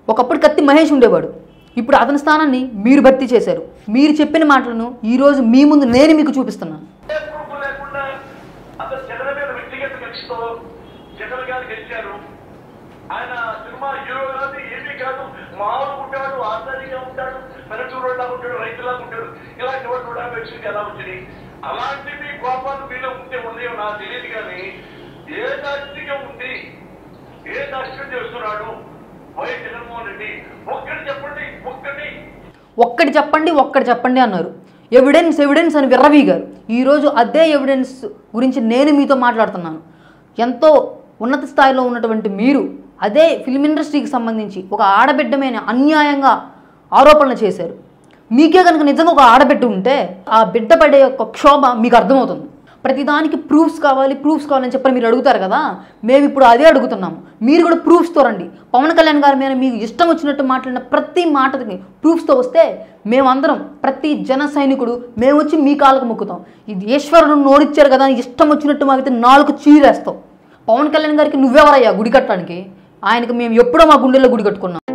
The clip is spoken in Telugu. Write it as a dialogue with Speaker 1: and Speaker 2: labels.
Speaker 1: ఒకప్పుడు కత్తి మహేష్ ఉండేవాడు ఇప్పుడు అతని స్థానాన్ని మీరు భర్తీ చేశారు మీరు చెప్పిన మాటలను ఈరోజు మీ ముందు నేను మీకు చూపిస్తున్నాను
Speaker 2: ఏ ప్రూఫ్ లేకుండా అతను జగన్ మీద వ్యక్తిగత కక్షతో జగన్ గారు గెలిచారు ఆయన సినిమా హీరో కాదు ఏమీ కాదు మామూలు ఉంటాడు ఆచార్యంగా ఉంటాడు పల్లెటూరులా ఉంటాడు రైతులా ఉంటాడు ఇలాంటి వాడు కూడా వ్యక్తికి ఎలా వచ్చింది అలాంటి మీ కోపాలు మీలో ఉంటే ఉన్నాయో నాకు తెలియదు కానీ ఏ దాస్తికం ఉంది ఏ దాస్యం చేస్తున్నాడు వైఎస్ జగన్మోహన్ రెడ్డి ఒక్కటి చెప్పండి ఒక్కటి
Speaker 1: ఒక్కటి చెప్పండి ఒక్కటి చెప్పండి అన్నారు ఎవిడెన్స్ ఎవిడెన్స్ అని విర్రవీగారు ఈరోజు అదే ఎవిడెన్స్ గురించి నేను మీతో మాట్లాడుతున్నాను ఎంతో ఉన్నత స్థాయిలో ఉన్నటువంటి మీరు అదే ఫిల్మ్ ఇండస్ట్రీకి సంబంధించి ఒక ఆడబిడ్డమైన అన్యాయంగా ఆరోపణలు చేశారు మీకే కనుక నిజంగా ఒక ఆడబిడ్డ ఉంటే ఆ బిడ్డ పడే యొక్క క్షోభ మీకు అర్థమవుతుంది ప్రతిదానికి ప్రూఫ్స్ కావాలి ప్రూఫ్స్ కావాలని చెప్పని మీరు అడుగుతారు కదా మేము ఇప్పుడు అదే అడుగుతున్నాము మీరు కూడా ప్రూఫ్స్తో రండి పవన్ కళ్యాణ్ గారి మీద మీకు ఇష్టం వచ్చినట్టు మాట్లాడిన ప్రతి మాటకి ప్రూఫ్స్తో వస్తే మేమందరం ప్రతి జన సైనికుడు మేము వచ్చి మీ కాళ్ళకు మొక్కుతాం ఇది ఈశ్వరుడు నోడిచ్చారు కదా అని ఇష్టం వచ్చినట్టు మాకైతే నాలుగు చీరేస్తాం పవన్ కళ్యాణ్ గారికి నువ్వెవరయ్యా గుడి కట్టడానికి ఆయనకి మేము ఎప్పుడో మా గుండెల్లో గుడి కట్టుకున్నాం